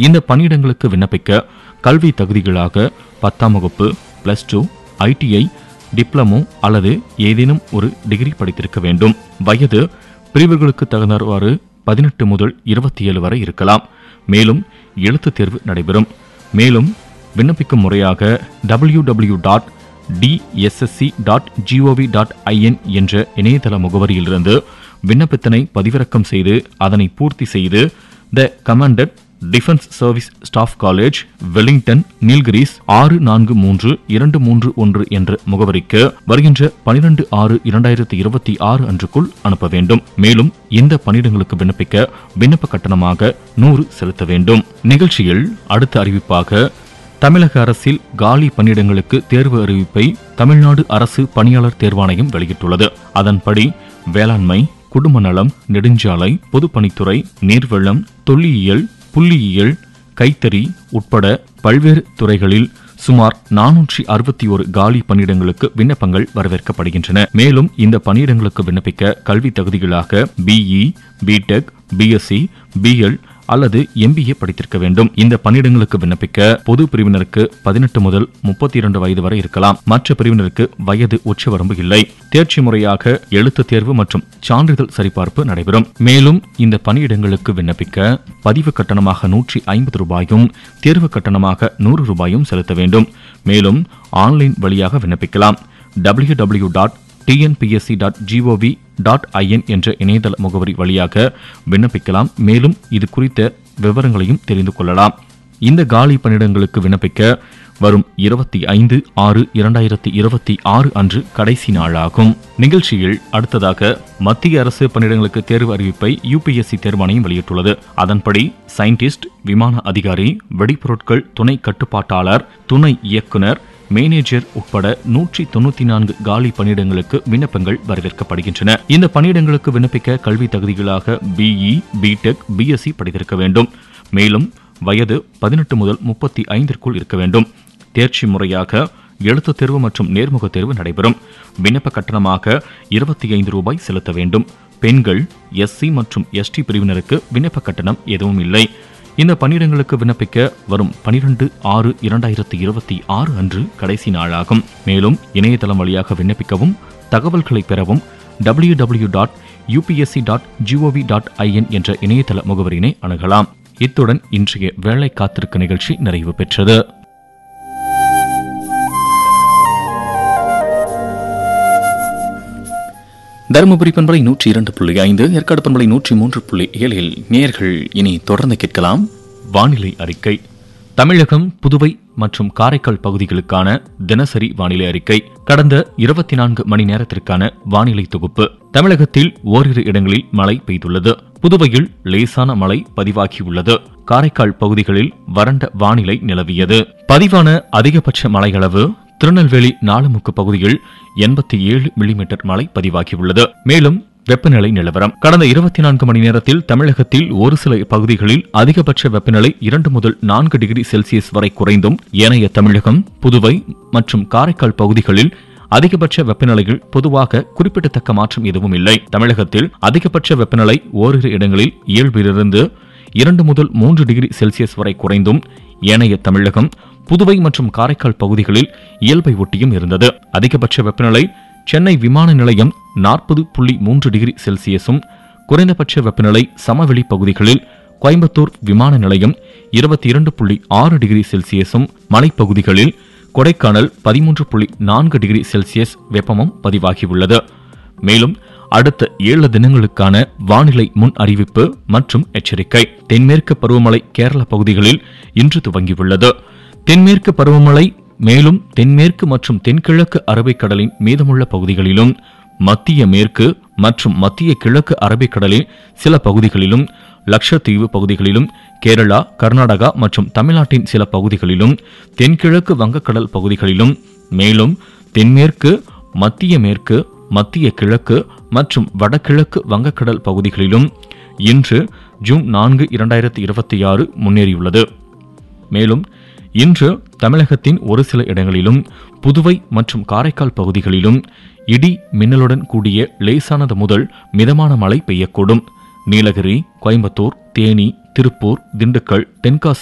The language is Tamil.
இந்த பணியிடங்களுக்கு விண்ணப்பிக்க கல்வி தகுதிகளாக பத்தாம் வகுப்பு பிளஸ் டூ ஐடிஐ டிப்ளமோ அல்லது ஏதேனும் ஒரு டிகிரி படித்திருக்க வேண்டும் வயது பிரிவுகளுக்கு தகுந்தவாறு பதினெட்டு முதல் இருபத்தி ஏழு வரை இருக்கலாம் மேலும் எழுத்துத் தேர்வு நடைபெறும் மேலும் விண்ணப்பிக்கும் முறையாக W W dot D S S C dot G O V dot I N என்ற இணையதள முகவரியிலிருந்து விண்ணப்பத்தினை பதிவிறக்கம் செய்து அதனை பூர்த்தி செய்து the commandant defence service staff college Wellington Nilgiris ஆறு நான்கு மூன்று இரண்டு மூன்று ஒன்று என்ற முகவரிக்கு வருகின்ற பனிரெண்டு ஆறு இரண்டாயிரத்தி இருபத்தி ஆறு அன்றுக்குள் அனுப்ப வேண்டும் மேலும் இந்த பணியிடங்களுக்கு விண்ணப்பிக்க விண்ணப்ப கட்டணமாக நூறு செலுத்த வேண்டும் நிகழ்ச்சியில் அடுத்த அறிவிப்பாக தமிழக அரசில் காலி பணியிடங்களுக்கு தேர்வு அறிவிப்பை தமிழ்நாடு அரசு பணியாளர் தேர்வாணையம் வெளியிட்டுள்ளது அதன்படி வேளாண்மை குடும்ப நலம் நெடுஞ்சாலை பொதுப்பணித்துறை நீர்வளம் தொல்லியல் புள்ளியியல் கைத்தறி உட்பட பல்வேறு துறைகளில் சுமார் நானூற்றி அறுபத்தி ஒரு காலி பணியிடங்களுக்கு விண்ணப்பங்கள் வரவேற்கப்படுகின்றன மேலும் இந்த பணியிடங்களுக்கு விண்ணப்பிக்க கல்வி தகுதிகளாக பிஇ பிடெக் பிஎஸ்சி பிஎல் அல்லது எம்பிஏ படித்திருக்க வேண்டும் இந்த பணியிடங்களுக்கு விண்ணப்பிக்க பொது பிரிவினருக்கு பதினெட்டு முதல் முப்பத்தி இரண்டு வயது வரை இருக்கலாம் மற்ற பிரிவினருக்கு வயது உச்சவரம்பு இல்லை தேர்ச்சி முறையாக எழுத்துத் தேர்வு மற்றும் சான்றிதழ் சரிபார்ப்பு நடைபெறும் மேலும் இந்த பணியிடங்களுக்கு விண்ணப்பிக்க பதிவு கட்டணமாக நூற்றி ஐம்பது ரூபாயும் தேர்வு கட்டணமாக நூறு ரூபாயும் செலுத்த வேண்டும் மேலும் ஆன்லைன் வழியாக விண்ணப்பிக்கலாம் W W dot T N P S C dot G O V dot I N என்ற இணையதள முகவரி வழியாக விண்ணப்பிக்கலாம் மேலும் இது குறித்த விவரங்களையும் தெரிந்து கொள்ளலாம் இந்த காலி பணியிடங்களுக்கு விண்ணப்பிக்க வரும் இருபத்தி ஐந்து ஆறு இரண்டாயிரத்தி இருபத்தி ஆறு அன்று கடைசி நாளாகும் நிகழ்ச்சியில் அடுத்ததாக மத்திய அரசு பணியிடங்களுக்கு தேர்வு அறிவிப்பை யுபிஎஸ்சி தேர்வாணையம் வெளியிட்டுள்ளது அதன்படி சயின்டிஸ்ட் விமான அதிகாரி வெடிபொருட்கள் துணை கட்டுப்பாட்டாளர் துணை இயக்குனர் மேனேஜர் உட்பட நூற்றி தொண்ணூத்தி நான்கு காலி பணியிடங்களுக்கு விண்ணப்பங்கள் வரவேற்கப்படுகின்றன இந்த பணியிடங்களுக்கு விண்ணப்பிக்க கல்வி தகுதிகளாக பிஇ பிடெக் பிஎஸ்சி படித்திருக்க வேண்டும் மேலும் வயது பதினெட்டு முதல் முப்பத்தி ஐந்திற்குள் இருக்க வேண்டும் தேர்ச்சி முறையாக எழுத்துத் தேர்வு மற்றும் நேர்முக தேர்வு நடைபெறும் விண்ணப்ப கட்டணமாக இருபத்தி ஐந்து ரூபாய் செலுத்த வேண்டும் பெண்கள் எஸ்சி மற்றும் எஸ்டி பிரிவினருக்கு விண்ணப்ப கட்டணம் எதுவும் இல்லை இந்த பணியிடங்களுக்கு விண்ணப்பிக்க வரும் பனிரெண்டு ஆறு இரண்டாயிரத்தி இருபத்தி ஆறு அன்று கடைசி நாளாகும் மேலும் இணையதளம் வழியாக விண்ணப்பிக்கவும் தகவல்களை பெறவும் W W dot U P S C dot G O V dot I N என்ற இணையதள முகவரியினை அணுகலாம் இத்துடன் இன்றைய வேலை காத்திருக்க நிகழ்ச்சி நிறைவு பெற்றது தருமபுரி பண்பலை நூற்றி இரண்டு புள்ளி ஐந்து ஏற்காடு பண்பலை நூற்றி மூன்று புள்ளி ஏழில் நேர்கள் இனி தொடர்ந்து கேட்கலாம் வானிலை அறிக்கை தமிழகம் புதுவை மற்றும் காரைக்கால் பகுதிகளுக்கான தினசரி வானிலை அறிக்கை கடந்த இருபத்தி நான்கு மணி நேரத்திற்கான வானிலை தொகுப்பு தமிழகத்தில் ஓரிரு இடங்களில் மழை பெய்துள்ளது புதுவையில் லேசான மழை பதிவாகியுள்ளது காரைக்கால் பகுதிகளில் வறண்ட வானிலை நிலவியது பதிவான அதிகபட்ச மழையளவு திருநெல்வேலி நாலுமுக்கு பகுதியில் எண்பத்தி ஏழு மில்லிமீட்டர் மழை பதிவாகியுள்ளது மேலும் வெப்பநிலை நிலவரம் கடந்த இருபத்தி நான்கு மணி நேரத்தில் தமிழகத்தில் ஒரு சில பகுதிகளில் அதிகபட்ச வெப்பநிலை இரண்டு முதல் நான்கு டிகிரி செல்சியஸ் வரை குறைந்தும் ஏனைய தமிழகம் புதுவை மற்றும் காரைக்கால் பகுதிகளில் அதிகபட்ச வெப்பநிலையில் பொதுவாக குறிப்பிடத்தக்க மாற்றம் எதுவும் இல்லை தமிழகத்தில் அதிகபட்ச வெப்பநிலை ஓரிரு இடங்களில் இயல்பிலிருந்து இரண்டு முதல் மூன்று டிகிரி செல்சியஸ் வரை குறைந்தும் ஏனைய தமிழகம் புதுவை மற்றும் காரைக்கால் பகுதிகளில் இயல்பை ஒட்டியும் இருந்தது அதிகபட்ச வெப்பநிலை சென்னை விமான நிலையம் நாற்பது புள்ளி மூன்று டிகிரி செல்சியஸும் குறைந்தபட்ச வெப்பநிலை சமவெளி பகுதிகளில் கோயம்புத்தூர் விமான நிலையம் இருபத்தி இரண்டு புள்ளி ஆறு டிகிரி செல்சியஸும் மலைப்பகுதிகளில் கொடைக்கானல் பதிமூன்று புள்ளி நான்கு டிகிரி செல்சியஸ் வெப்பமும் பதிவாகியுள்ளது மேலும் அடுத்த ஏழு தினங்களுக்கான வானிலை முன் அறிவிப்பு மற்றும் எச்சரிக்கை தென்மேற்கு பருவமழை கேரள பகுதிகளில் இன்று துவங்கியுள்ளது தென்மேற்கு பருவமழை மேலும் தென்மேற்கு மற்றும் தென்கிழக்கு அரபிக்கடலின் மீதமுள்ள பகுதிகளிலும் மத்திய மேற்கு மற்றும் மத்திய கிழக்கு அரபிக்கடலின் சில பகுதிகளிலும் லட்சத்தீவு பகுதிகளிலும் கேரளா கர்நாடகா மற்றும் தமிழ்நாட்டின் சில பகுதிகளிலும் தென்கிழக்கு வங்கக்கடல் பகுதிகளிலும் மேலும் தென்மேற்கு மத்திய மேற்கு மத்திய கிழக்கு மற்றும் வடகிழக்கு வங்கக்கடல் பகுதிகளிலும் இன்று ஜூன் நான்கு இரண்டாயிரத்தி இருபத்தி ஆறு முன்னேறியுள்ளது மேலும் இன்று தமிழகத்தின் ஒரு சில இடங்களிலும் புதுவை மற்றும் காரைக்கால் பகுதிகளிலும் இடி மின்னலுடன் கூடிய லேசானது முதல் மிதமான மழை பெய்யக்கூடும் நீலகிரி கோயம்புத்தூர் தேனி திருப்பூர் திண்டுக்கல் தென்காசி